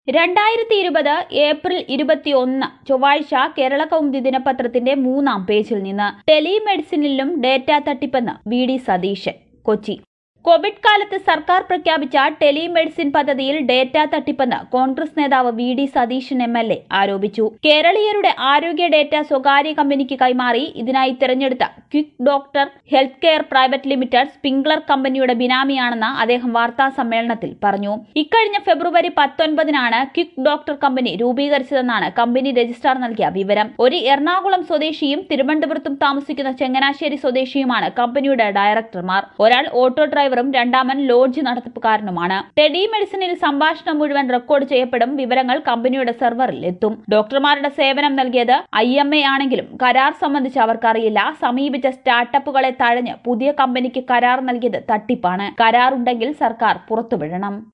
രണ്ടായിരത്തി ഇരുപത് ഏപ്രിൽ ഇരുപത്തിയൊന്ന് ചൊവ്വാഴ്ച കേരള കൗമുദി ദിനപത്രത്തിന്റെ മൂന്നാം പേജിൽ നിന്ന് ടെലിമെഡിസിനിലും ഡേറ്റ തട്ടിപ്പെന്ന് V D Satheesan Kochi Covid കാലത്ത് സർക്കാർ പ്രഖ്യാപിച്ച ടെലിമെഡിസിൻ പദ്ധതിയിൽ ഡേറ്റ തട്ടിപ്പെന്ന് കോൺഗ്രസ് നേതാവ് V D Satheesan M L A ആരോപിച്ചു കേരളീയരുടെ ആരോഗ്യ ഡേറ്റ സ്വകാര്യ കമ്പനിക്ക് കൈമാറി ഇതിനായി തിരഞ്ഞെടുത്ത Quick Doctor health care private limited Sprinklr കമ്പനിയുടെ ബിനാമിയാണെന്ന് അദ്ദേഹം വാർത്താ സമ്മേളനത്തിൽ പറഞ്ഞു ഇക്കഴിഞ്ഞ ഫെബ്രുവരി പത്തൊൻപതിനാണ് ക്വിക്ക് ഡോക്ടർ കമ്പനി രൂപീകരിച്ചതെന്നാണ് കമ്പനി രജിസ്ട്രാർ നൽകിയ വിവരം ഒരു എറണാകുളം സ്വദേശിയും തിരുവനന്തപുരത്തും താമസിക്കുന്ന ചങ്ങനാശ്ശേരി സ്വദേശിയുമാണ് കമ്പനിയുടെ ഡയറക്ടർമാർ ഒരാൾ ഓട്ടോ ഡ്രൈവറും രണ്ടാമൻ ലോഡ്ജ് നടത്തിപ്പുകാരനുമാണ് ടെലി മെഡിസിനിൽ സംഭാഷണം മുഴുവൻ റെക്കോർഡ് ചെയ്യപ്പെടും വിവരങ്ങൾ കമ്പനിയുടെ സെർവറിൽ എത്തും ഡോക്ടർമാരുടെ സേവനം നൽകിയത് ഐ എം എ ആണെങ്കിലും കരാർ സംബന്ധിച്ച് അവർക്കറിയില്ല സമീപിച്ച സ്റ്റാർട്ടപ്പുകളെ തഴഞ്ഞ് പുതിയ കമ്പനിക്ക് കരാർ നൽകിയത് തട്ടിപ്പാണ് കരാറുണ്ടെങ്കിൽ സർക്കാർ പുറത്തുവിടണം